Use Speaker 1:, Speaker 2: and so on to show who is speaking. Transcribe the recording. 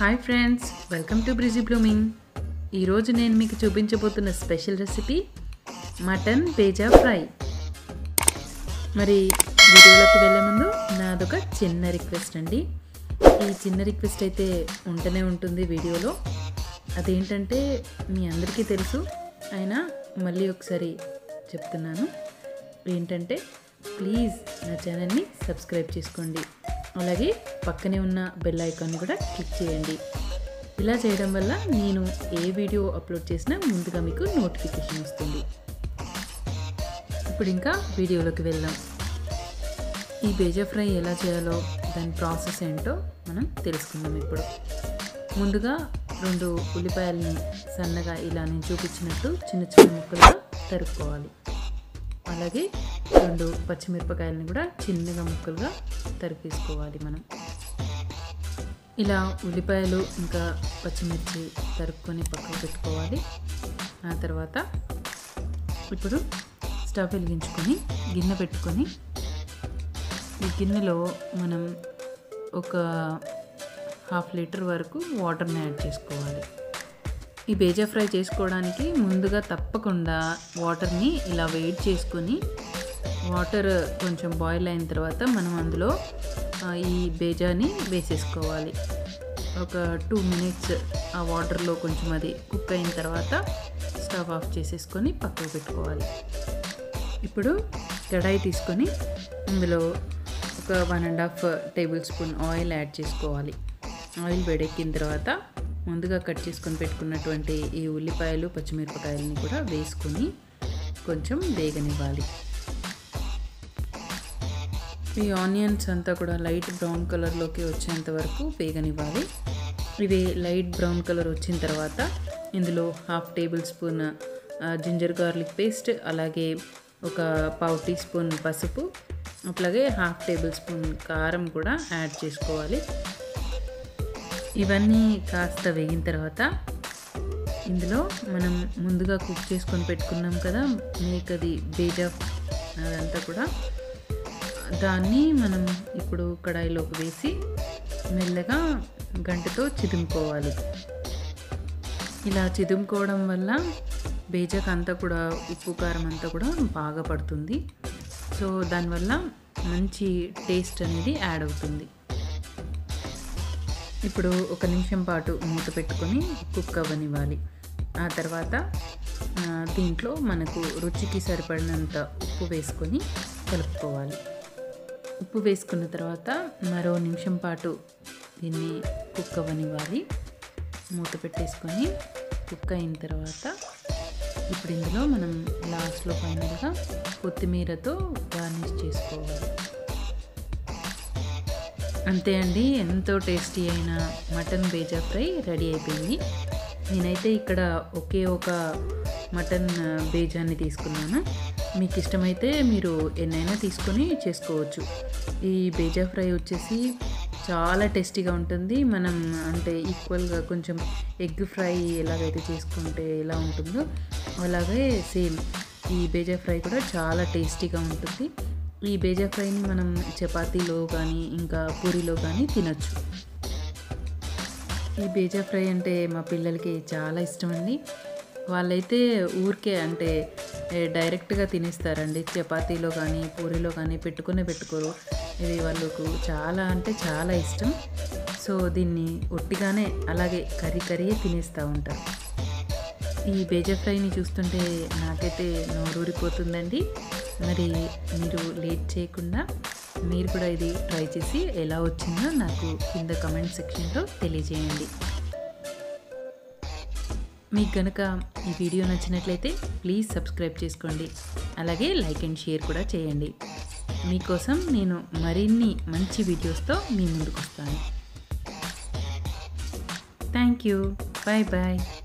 Speaker 1: hi friends welcome to breezy blooming ఈరోజు నేను మీకు చూపించబోతున్న స్పెషల్ రెసిపీ మటన్ పేజా ఫ్రై మరి వీడియోలోకి వెళ్ళే ముందు నాదొక చిన్న రిక్వెస్ట్ అండి ఈ చిన్న రిక్వెస్ట్ అయితే ఉంటూనే ఉంటుంది వీడియోలో అదేంటంటే మీ అందరికీ తెలుసు అయినా మళ్ళీ ఒకసారి చెప్తున్నాను ఏంటంటే ప్లీజ్ నా ఛానల్ని సబ్స్క్రైబ్ చేసుకోండి అలాగే పక్కనే ఉన్న బెల్ ఐకాన్ని కూడా క్లిక్ చేయండి ఇలా చేయడం వల్ల నేను ఏ వీడియో అప్లోడ్ చేసినా ముందుగా మీకు నోటిఫికేషన్ వస్తుంది ఇప్పుడు ఇంకా వీడియోలోకి వెళ్దాం ఈ బేజా ఫ్రై ఎలా చేయాలో దాని ప్రాసెస్ ఏంటో మనం తెలుసుకుందాం ఇప్పుడు ముందుగా రెండు ఉల్లిపాయలని సన్నగా ఇలా నేను చూపించినట్టు చిన్న చిన్న ముక్కలుగా తరుక్కోవాలి అలాగే రెండు పచ్చిమిరపకాయలని కూడా చిన్నగా ముక్కలుగా తరిపేసుకోవాలి మనం ఇలా ఉల్లిపాయలు ఇంకా పచ్చిమిర్చి తరుక్కొని పక్కకు పెట్టుకోవాలి ఆ తర్వాత ఇప్పుడు స్టవ్ వెలిగించుకొని గిన్నె పెట్టుకొని ఈ గిన్నెలో మనం ఒక హాఫ్ లీటర్ వరకు వాటర్ని యాడ్ చేసుకోవాలి ఈ బేజా ఫ్రై చేసుకోవడానికి ముందుగా తప్పకుండా వాటర్ని ఇలా వెయిట్ చేసుకొని వాటర్ కొంచెం బాయిల్ అయిన తర్వాత మనం అందులో ఈ బేజాని వేసేసుకోవాలి ఒక టూ మినిట్స్ ఆ వాటర్లో కొంచెం అది కుక్ అయిన తర్వాత స్టవ్ ఆఫ్ చేసేసుకొని పక్కకు పెట్టుకోవాలి ఇప్పుడు కడాయి తీసుకొని అందులో ఒక one and half tablespoon oil add చేసుకోవాలి ఆయిల్ వేడెక్కిన తర్వాత ముందుగా కట్ చేసుకొని పెట్టుకున్నటువంటి ఈ ఉల్లిపాయలు పచ్చిమిరపకాయలని కూడా వేసుకొని కొంచెం వేగనివ్వాలి ఈ ఆనియన్స్ అంతా కూడా లైట్ బ్రౌన్ కలర్లోకి వచ్చేంత వరకు వేగనివ్వాలి ఇవి లైట్ బ్రౌన్ కలర్ వచ్చిన తర్వాత ఇందులో half tablespoon ginger garlic paste అలాగే ఒక పావు టీ స్పూన్ పసుపు అట్లాగే హాఫ్ టేబుల్ స్పూన్ కారం కూడా యాడ్ చేసుకోవాలి ఇవన్నీ కాస్త వేగిన తర్వాత ఇందులో మనం ముందుగా కుక్ చేసుకొని పెట్టుకున్నాం కదా మేకది బేజా అదంతా కూడా దాన్ని మనం ఇప్పుడు కడాయిలోకి వేసి మెల్లగా గంటతో చిదుముకోవాలి ఇలా చిదుముకోవడం వల్ల బేజాక్ అంతా కూడా ఉప్పు కారం అంతా కూడా బాగా పడుతుంది సో దానివల్ల మంచి టేస్ట్ అనేది యాడ్ అవుతుంది ఇప్పుడు ఒక నిమిషం పాటు మూత పెట్టుకొని కుక్ అవ్వనివ్వాలి ఆ తర్వాత దీంట్లో మనకు రుచికి సరిపడినంత ఉప్పు వేసుకొని కలుపుకోవాలి ఉప్పు వేసుకున్న తర్వాత మరో నిమిషం పాటు దీన్ని కుక్ అవ్వనివ్వాలి మూత పెట్టేసుకొని కుక్ అయిన తర్వాత ఇప్పుడు ఇందులో మనం లాస్ట్లో ఫైనల్గా కొత్తిమీరతో గార్నిష్ చేసుకోవాలి అంతే అండి ఎంతో టేస్టీ అయిన మటన్ బేజా ఫ్రై రెడీ అయిపోయింది నేనైతే ఇక్కడ ఒకే ఒక మటన్ బేజాన్ని తీసుకున్నాను మీకు ఇష్టమైతే మీరు ఎన్నైనా తీసుకొని చేసుకోవచ్చు ఈ బేజా ఫ్రై వచ్చేసి చాలా టేస్టీగా ఉంటుంది మనం అంటే ఈక్వల్గా కొంచెం ఎగ్ ఫ్రై ఎలాగైతే చేసుకుంటే ఎలా ఉంటుందో అలాగే సేమ్ ఈ బేజా ఫ్రై కూడా చాలా టేస్టీగా ఉంటుంది ఈ బేజా ఫ్రైని మనం చపాతీలో కానీ ఇంకా పూరిలో కానీ తినచ్చు ఈ బేజా ఫ్రై అంటే మా పిల్లలకి చాలా ఇష్టం అండి వాళ్ళైతే ఊరికే అంటే డైరెక్ట్గా తినేస్తారండి చపాతీలో కానీ పూరిలో కానీ పెట్టుకునే పెట్టుకోరు ఇది వాళ్ళకు చాలా అంటే చాలా ఇష్టం సో దీన్ని ఒట్టిగానే అలాగే కర్రీ కర్రీ తినేస్తూ ఉంటారు ఈ బేజా ఫ్రైని చూస్తుంటే నాకైతే నోరూరిపోతుందండి మరి మీరు లేట్ చేయకుండా మీరు కూడా ఇది ట్రై చేసి ఎలా వచ్చిందో నాకు కింద కమెంట్ సెక్షన్లో తెలియజేయండి మీకు కనుక ఈ వీడియో నచ్చినట్లయితే ప్లీజ్ సబ్స్క్రైబ్ చేసుకోండి అలాగే లైక్ అండ్ షేర్ కూడా చేయండి మీకోసం నేను మరిన్ని మంచి వీడియోస్తో మీ ముందుకు వస్తాను థ్యాంక్ యూ బాయ్ బాయ్